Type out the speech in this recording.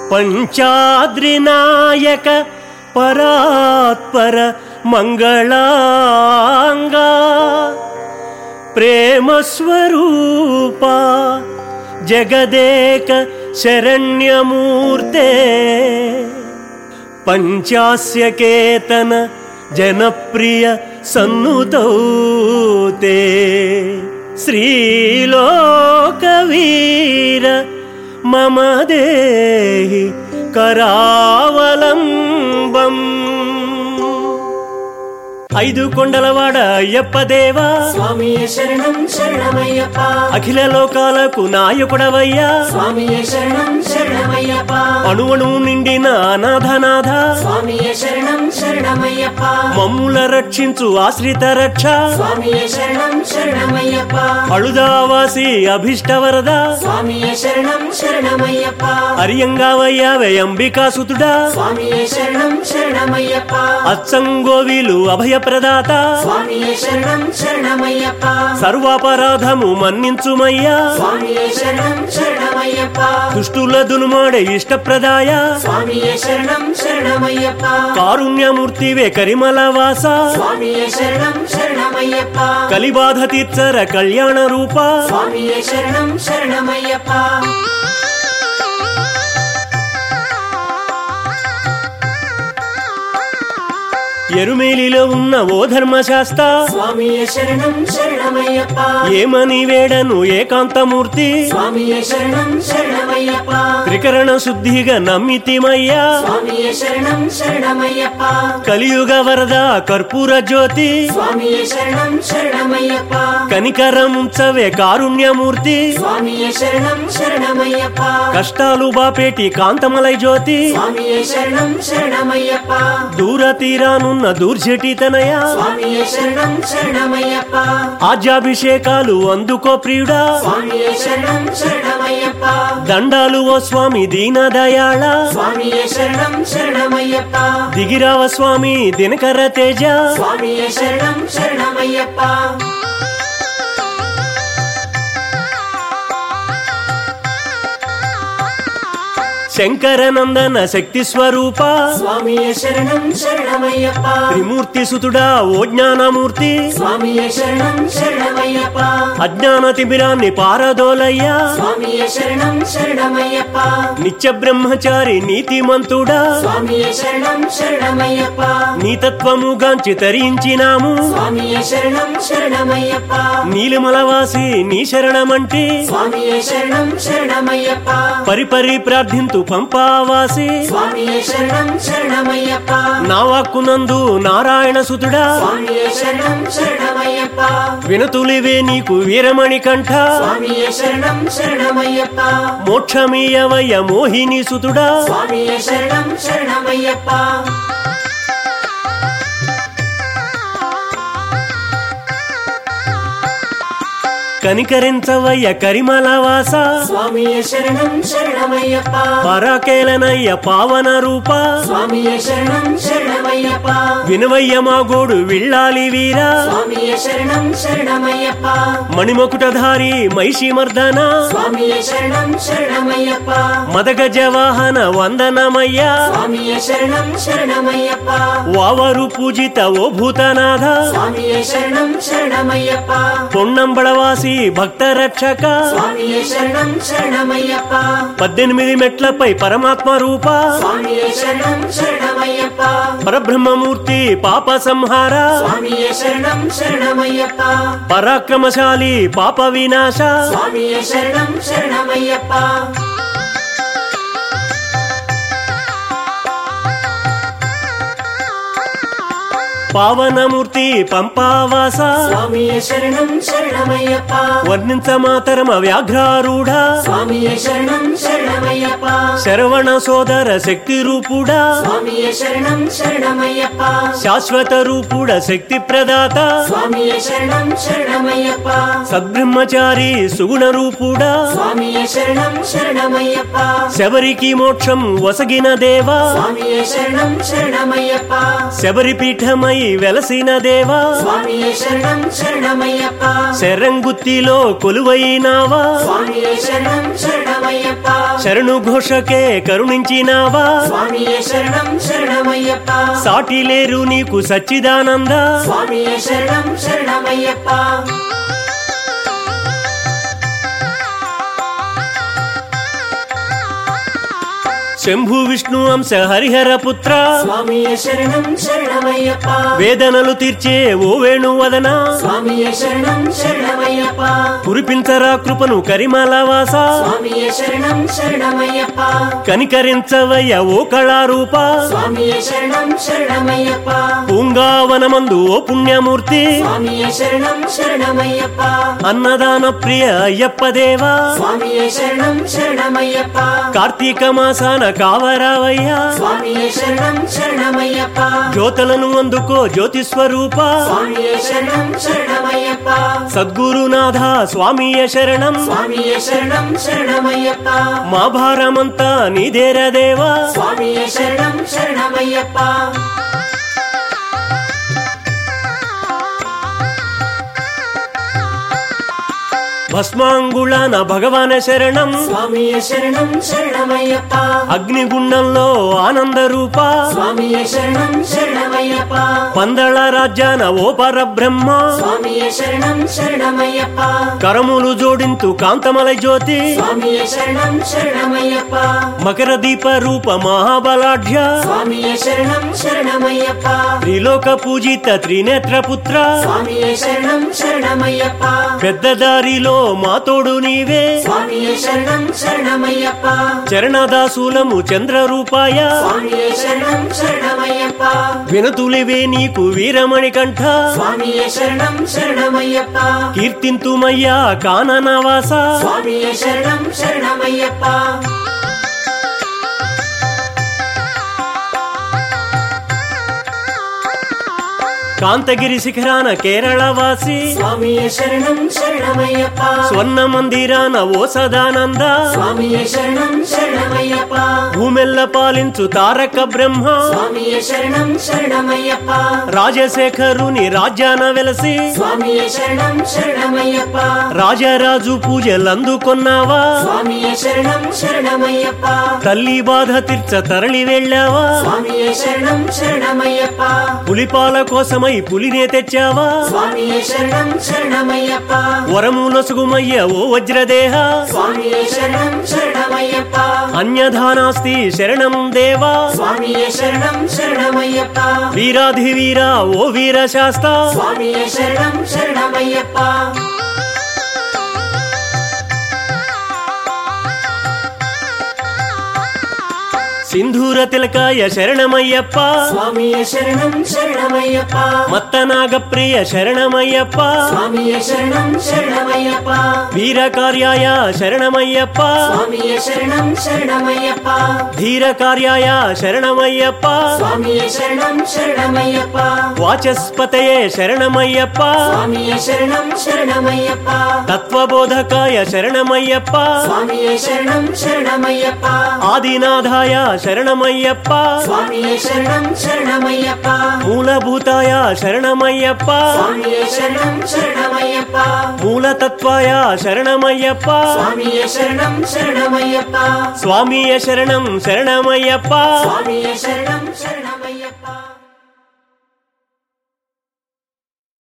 పంచాద్రినాయక పరాత్పర మంగళాంగా ప్రేమస్వరూప జగదేక శరణ్యమూర్తే పంచాస్యకేతన జనప్రియ సన్నుతౌతే శ్రీలోకవీర మమ దేహి కరావలంబం ఐదు కొండలవాడ అయ్యప్ప దేవా స్వామియే శరణం శరణమయ్యప్ప అఖిల లోకాలకు నాయకుడవయ్యా స్వామియే శరణం శరణమయ్యప్ప అణువణు నిండిన అనాథనాథ స్వామియే శరణం శరణమయ్యప్ప మమ్ముల రక్షించు ఆశ్రిత రక్ష స్వామియే శరణం శరణమయ్యప్ప అళుదావాసి అభిష్టవరద స్వామియే శరణం శరణమయ్యప్ప అరియంగావయ్యావే అంబికాసుతుడా స్వామియే శరణం శరణమయ్యప్ప అచ్చంగోవిలు అభయప్రదాత స్వామియే శరణం శరణమయ్యప్ప సర్వాపరాధము మన్నించుమయ్యా స్వామియే శరణం శరణమయ్యప్ప దుష్టుల దునుమాడే ఇష్టప్రదాయ స్వామియే శరణం శరణమయ్యప్ప కారుణ్యమూర్తివే కరిమల వాస స్వామియే శరణం శరణమయ్యప్ప కలిబాధ తీర్చర కళ్యాణ రూప స్వామియే శరణం శరణమయ్యప్ప ఎరుమేలిలో ఉన్న ఓ ధర్మశాస్త్ర స్వామియే శరణం శరణమయ్యప్ప ఏమని వేడను ఏకాంతమూర్తి స్వామియే శరణం శరణమయ్యప్ప త్రికరణ శుద్ధిగా నమ్మితిమయ్యా స్వామియే శరణం శరణమయ్యప్ప కలియుగ వరద కర్పూర జ్యోతి స్వామియే శరణం శరణమయ్యప్ప కనికరముంచవే కారుణ్యమూర్తి స్వామియే శరణం శరణమయ్యప్ప కష్టాలు బాపేటి కాంతమలై జ్యోతి స్వామియే శరణం శరణమయ్యప్ప దూర తీరానున్న దూర్జటి తనయ స్వామియే శరణం శరణమయ్యప్ప ఆజ్యాభిషేకాలు అందుకో ప్రియుడా స్వామియే శరణం శరణమయ్యప్ప దండాలు ఓ స్వామి దీనదయాళ స్వామియే శరణం శరణమయ్యప్ప దిగిరావ స్వామి దినకర తేజ స్వామియే శరణం శరణమయ్యప్ప శంకరనందన శక్తి స్వరూప స్వామియే శరణం శరణమయ్యప్ప త్రిమూర్తి సుతుడా ఓ జ్ఞానమూర్తి స్వామియే శరణం శరణమయ్యప్ప అజ్ఞాన తిమిరాన్ని పారదోలయ్యా స్వామియే శరణం శరణమయ్యప్ప నిత్య బ్రహ్మచారి నీతిమంతుడా స్వామియే శరణం శరణమయ్యప్ప నీతత్వము గాంచి తరించినాము స్వామియే శరణం శరణమయ్యప్ప నీలిమలవాసి నీ శరణమంటే స్వామియే శరణం శరణమయ్యప్ప పరిపరి ప్రార్థింతు పంపావాసి స్వామియే శరణం శరణమయ్యప్ప నా వాక్కునందు నారాయణ సుతుడా స్వామియే శరణం శరణమయ్యప్ప వినతులివే నీకు వీరమణి కంఠ స్వామియే శరణం శరణమయ్యప్ప మోక్షమీయవయ్య మోహిని సుతుడా స్వామియే శరణం శరణమయ్యప్ప కనికరించవయ్య కరిమలవాస స్వామియే శరణం శరణమయ్యప్ప పరాకేలనయ్య పావన రూప స్వామియే శరణం శరణమయ్యప్ప వినవయ్య మా గోడు విళ్ళాలి వీరా స్వామియే శరణం శరణమయ్యప్ప మణిమకుటధారి మైషి మర్దన స్వామియే శరణం శరణమయ్యప్ప మదగ జవాహన వందనమయ్యా స్వామియే శరణం శరణమయ్యప్ప వావరు పూజిత ఓ భూతనాథ స్వామియే శరణం శరణమయ్యప్ప పొన్నంబళవాసి భక్త రక్షక స్వామియే శరణం శరణమయ్యప్ప పద్దెనిమిది మెట్లపై పరమాత్మ రూప స్వామియే శరణం శరణమయ్యప్ప పరబ్రహ్మమూర్తి పాప సంహార స్వామియే శరణం శరణమయ్యప్ప పరాక్రమశాలి పాప వినాశ స్వామియే శరణం శరణమయ్యప్ప పావనమూర్తి పంపావాస స్వామియే శరణం శరణమయ్యప్ప వర్ణించ మాతరమ వ్యాఘ్రారూఢ స్వామియే శరణం శరణమయ్యప్ప శరవణ సోదర శక్తి రూపుడా స్వామియే శరణం శరణమయ్యప్ప శాశ్వత రూపుడ శక్తి ప్రదాత స్వామియే శరణం శరణమయ్యప్ప సద్బ్రహ్మచారి సుగుణ రూపుడా స్వామియే శరణం శరణమయ్యప్ప శబరికి మోక్షం వసగిన దేవా స్వామియే శరణం శరణమయ్యప్ప శబరి పీఠమై వెలసిన దేవా స్వామియే శరణం శరణమయ్యప్ప శరంగుత్తిలో కొలువైనావా స్వామియే శరణం శరణమయ్యప్ప శరణు ఘోషకే కరుణించినావా స్వామియే శరణం శరణమయ్యప్ప సాటి లేరు నీకు సచ్చిదానంద స్వామియే శరణం శరణమయ్యప్ప శంభు విష్ణు అంశ హరిహర పుత్ర స్వామియే శరణం శరణమయ్యప్ప వేదనలు తీర్చే ఓ వేణువదన స్వామియే శరణం శరణమయ్యప్ప కురిపించరా కృపను కరిమలవాస స్వామియే శరణం శరణమయ్యప్ప కనికరించవయ్య ఓ కళారూప స్వామియే శరణం శరణమయ్యప్ప పూంగావనమందు ఓ పుణ్యమూర్తి స్వామియే శరణం శరణమయ్యప్ప అన్నదాన ప్రియ అయ్యప్ప దేవా స్వామియే శరణం శరణమయ్యప్ప కార్తీక మాసాన కావరావయ్యా స్వామియే శరణం శరణమయ్యప్ప జ్యోతులను అందుకో జ్యోతి స్వరూప స్వామియే శరణం శరణమయ్యప్ప సద్గురునాథ స్వామియ శరణం స్వామియే శరణం శరణమయ్యప్ప మా భారమంతా నీదేర దేవా స్వామియే శరణం శరణమయ్యప్ప భస్మాంగుళాన భగవాన శరణం స్వామియే శరణం శరణమయ్యప్ప అగ్నిగుండంలో ఆనంద రూప స్వామియే శరణం శరణమయ్యప్ప పందళ రాజ్యాన ఓ పరబ్రహ్మ స్వామియే శరణం శరణమయ్యప్ప కరములు జోడింతు కాంతమల జ్యోతి స్వామియే శరణం శరణమయ్యప్ప మకర దీప రూప మహాబలాఢ్య స్వామియే శరణం శరణమయ్యప్ప త్రిలోక పూజిత త్రినేత్ర పుత్ర స్వామియే శరణం శరణమయ్యప్ప పెద్ద దారిలో మా తోడు నీవే స్వామియే శరణం శరణమయ్యప్ప చరణదాసులము చంద్ర రూపాయ స్వామియే శరణం శరణమయ్యప్ప వినతులివే నీకు వీరమణి కంఠ స్వామియే శరణం శరణమయ్యప్ప కీర్తింతుమయ్యా కాననవాస స్వామియే శరణం శరణమయ్యప్ప కాంతగిరి శిఖరాన కేరళ వాసి స్వామియే శరణం శరణమయ్యప్ప స్వర్ణ మందిరాన ఓ సదానంద స్వామియే శరణం శరణమయ్యప్ప భూమెల్ల పాలించు తారక బ్రహ్మ స్వామియే శరణం శరణమయ్యప్ప రాజశేఖరుని రాజ్యాన వెలసి స్వామియే శరణం శరణమయ్యప్ప రాజరాజు పూజలందుకొన్నావా స్వామియే శరణం శరణమయ్యప్ప తల్లి బాధ తీర్చ తరలి వెళ్ళావా స్వామియే శరణం శరణమయ్యప్ప పులిపాల కోసమై పులినే తెచ్చావా స్వామియే శరణం శరణమయ్యప్ప వరములసుగుమయ్య ఓ వజ్రదేహ స్వామియే శరణం శరణమయ్యప్ప అన్యధానాస్తి శరణం దేవా స్వామియే శరణం శరణమయ్యప్ప వీరాధి వీరా ఓ వీర శాస్త స్వామియే శరణం శరణమయ్యప్ప సింధూర తిలకాయ శరణమయ్యప్ప స్వామియే శరణం శరణమయ్యప్ప మత్తనాగ ప్రియ శరణమయ్యప్ప స్వామియే శరణం శరణమయ్యప్ప వీర కార్యాయ శరణమయ్యప్ప స్వామియే శరణం శరణమయ్యప్ప ధీర కార్యాయ శరణమయ్యప్ప స్వామియే శరణం శరణమయ్యప్ప వాచస్పతయే శరణమయ్యప్ప స్వామియే శరణం శరణమయ్యప్ప తత్వబోధకాయ శరణమయ్యప్ప స్వామియే శరణం శరణమయ్యప్ప ఆదినాథాయ శరణమయ్యప్ప స్వామియే శరణం శరణమయ్యప్ప మూలభూతాయ శరణమయ్యప్ప స్వామియే శరణం శరణమయ్యప్ప మూలతత్వాయ శరణమయ్యప్ప స్వామియే శరణం శరణమయ్యప్ప స్వామియ శరణం శరణమయ్యప్ప స్వామియే శరణం శరణమయ్యప్ప